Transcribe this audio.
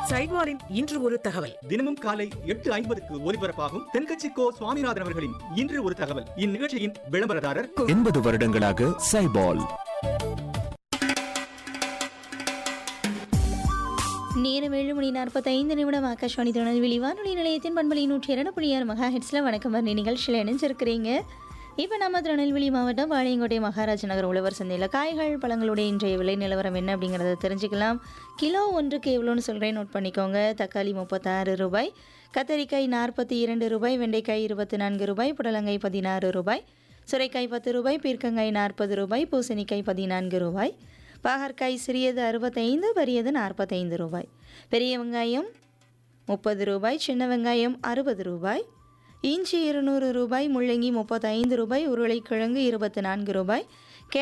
சைவாரின் இன்று ஒரு தகவல் தினமும் காலை எட்டு ஐம்பதுக்கு ஒலிபரப்பாகும் தென்கட்சி கோ சுவாமிநாதன் அவர்களின் இன்று ஒரு தகவல் இந்நிகழ்ச்சியின் விளம்பரதாரர் எண்பது வருடங்களாக சைபால் நேரம் ஏழு மணி நாற்பத்தைந்து நிமிடம் ஆகாஷ்வாணி திருநெல்வேலி வானொலி நிலையத்தின் பண்பலை நூற்றி இரண்டு புள்ளி ஆறு மகா ஹெட்ஸில் வணக்கம் வரணி நிகழ்ச்சியில் இணைஞ்சிருக்கிறீங்க இப்போ நம்ம திருநெல்வேலி மாவட்டம் வாளையங்கோட்டை மகாராஜ நகர் உழவர் சந்தையில் காய்கள் பழங்களுடைய இன்றைய விலை நிலவரம் என்ன அப்படிங்கிறத தெரிஞ்சுக்கலாம் கிலோ ஒன்றுக்கு எவ்வளோன்னு சொல்கிறேன் நோட் பண்ணிக்கோங்க தக்காளி முப்பத்தாறு ரூபாய் கத்தரிக்காய் நாற்பத்தி இரண்டு ரூபாய் வெண்டைக்காய் இருபத்தி நான்கு ரூபாய் புடலங்காய் பதினாறு ரூபாய் சுரைக்காய் பத்து ரூபாய் பீர்க்கங்காய் நாற்பது ரூபாய் பூசணிக்காய் பதினான்கு ரூபாய் பாகற்காய் சிறியது அறுபத்தைந்து பெரியது நாற்பத்தைந்து ரூபாய் பெரிய வெங்காயம் முப்பது ரூபாய் சின்ன வெங்காயம் அறுபது ரூபாய் இஞ்சி இருநூறு ரூபாய் முள்ளங்கி முப்பத்தைந்து ரூபாய் உருளைக்கிழங்கு இருபத்தி நான்கு ரூபாய்